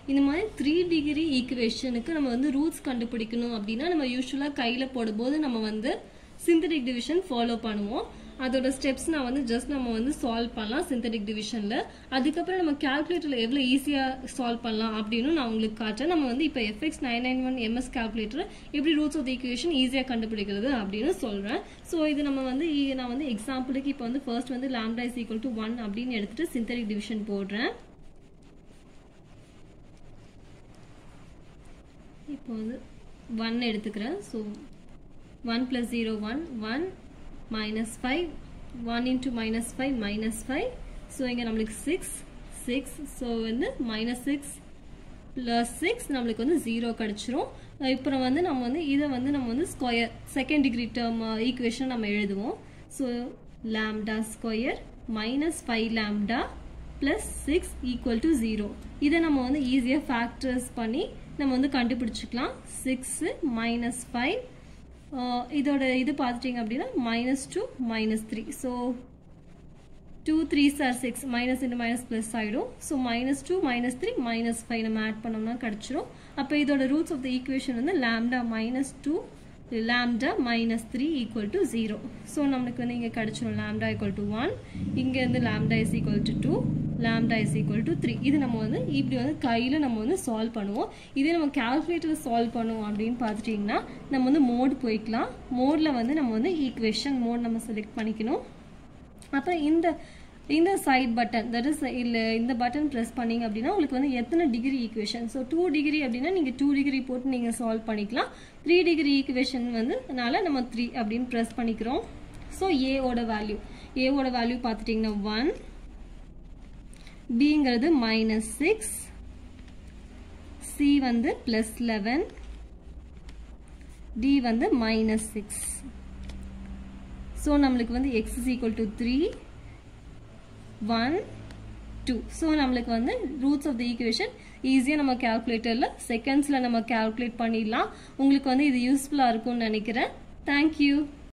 இந்த மாதிரி three degree ஈக்குவேஷனுக்கு நம்ம வந்து ரூட்ஸ் கண்டுபிடிக்கணும் அப்படின்னா நம்ம யூஸ்வலாக கையில் போடும்போது நம்ம வந்து சிந்தடிக் டிவிஷன் ஃபாலோ பண்ணுவோம் அதோட ஸ்டெப்ஸ் நான் வந்து ஜஸ்ட் நம்ம வந்து சால்வ் பண்ணலாம் சிந்தடிக் டிவிஷனில் அதுக்கப்புறம் நம்ம கால்குலேட்டரில் எவ்வளோ ஈஸியாக சால்வ் பண்ணலாம் அப்படின்னு நான் உங்களுக்கு காட்டுறேன் நம்ம வந்து இப்போ FX nine nine one MS calculator எப்படி ரூட்ஸ் ஆஃப் த ஈக்குவேஷன் ஈஸியாக கண்டுபிடிக்கிறது அப்படின்னு சொல்கிறேன் ஸோ இது நம்ம வந்து இ- நான் வந்து எக்ஸாம்பிளுக்கு இப்போ வந்து ஃபர்ஸ்ட் வந்து lambda is equal to one அப்படின்னு எடுத்துட்டு சிந்தடிக் டிவிஷன் போடுறேன் இப்போ வந்து ஒன் எடுத்துக்கிறேன் so one plus zero one one minus five one into minus five minus five so இங்கே நம்மளுக்கு சிக்ஸ் சிக்ஸ் ஸோ வந்து மைனஸ் சிக்ஸ் ப்ளஸ் சிக்ஸ் நம்மளுக்கு வந்து ஜீரோ கிடச்சிரும் இப்போ வந்து நம்ம வந்து இதை வந்து நம்ம வந்து square second degree term equation நம்ம எழுதுவோம் so lambda square minus five lambda plus six equal to zero இதை நம்ம வந்து ஈஸியாக ஃபேக்டர்ஸ் பண்ணி நம்ம வந்து கண்டுபிடிச்சிக்கலாம் சிக்ஸு மைனஸ் ஃபைவ் இதோட இது பார்த்துட்டிங்க அப்படின்னா minus two minus three so two three sir six minus into minus plus ஆகிடும் so minus two minus three minus five நம்ம ஆட் பண்ணோம்னா கிடச்சிரும் அப்போ இதோட ரூட்ஸ் ஆஃப் த ஈக்குவேஷன் வந்து lambda minus two lambda minus three equal to zero so நம்மளுக்கு வந்து இங்கே கிடச்சிரும் லாம்டா ஈக்குவல் டு ஒன் இங்கேருந்து lambda is equal to two lambda is equal to three இது நம்ம வந்து இப்படி வந்து கையில் நம்ம வந்து சால்வ் பண்ணுவோம் இதே நம்ம கால்குலேட்டர் சால்வ் பண்ணுவோம் அப்படின்னு பார்த்துட்டிங்கன்னா நம்ம வந்து மோட் போய்க்கலாம் மோடில் வந்து நம்ம வந்து ஈக்குவேஷன் மோட் நம்ம செலக்ட் பண்ணிக்கணும் அப்புறம் இந்த இந்த சைட் பட்டன் தட் இஸ் இல்லை இந்த பட்டன் ப்ரெஸ் பண்ணீங்க அப்படின்னா உங்களுக்கு வந்து எத்தனை degree equation so two degree அப்படின்னா நீங்கள் டூ டிகிரி போட்டு நீங்கள் சால்வ் பண்ணிக்கலாம் த்ரீ டிகிரி ஈக்குவேஷன் வந்து அதனால நம்ம த்ரீ அப்படின்னு ப்ரெஸ் பண்ணிக்கிறோம் ஸோ ஏவோட வேல்யூ ஏவோட வேல்யூ பார்த்துட்டிங்கன்னா ஒன் பிங்கிறது மைனஸ் சிக்ஸ் சி வந்து ப்ளஸ் லெவன் டி வந்து மைனஸ் சிக்ஸ் ஸோ நம்மளுக்கு வந்து X is equal to three one two so நம்மளுக்கு வந்து ரூட்ஸ் ஆஃப் த ஈக்குவேஷன் ஈஸியாக நம்ம கேல்குலேட்டரில் செகண்ட்ஸில் நம்ம கேல்குலேட் பண்ணிடலாம் உங்களுக்கு வந்து இது யூஸ்ஃபுல்லாக இருக்கும்னு நினைக்கிறேன் தேங்க்யூ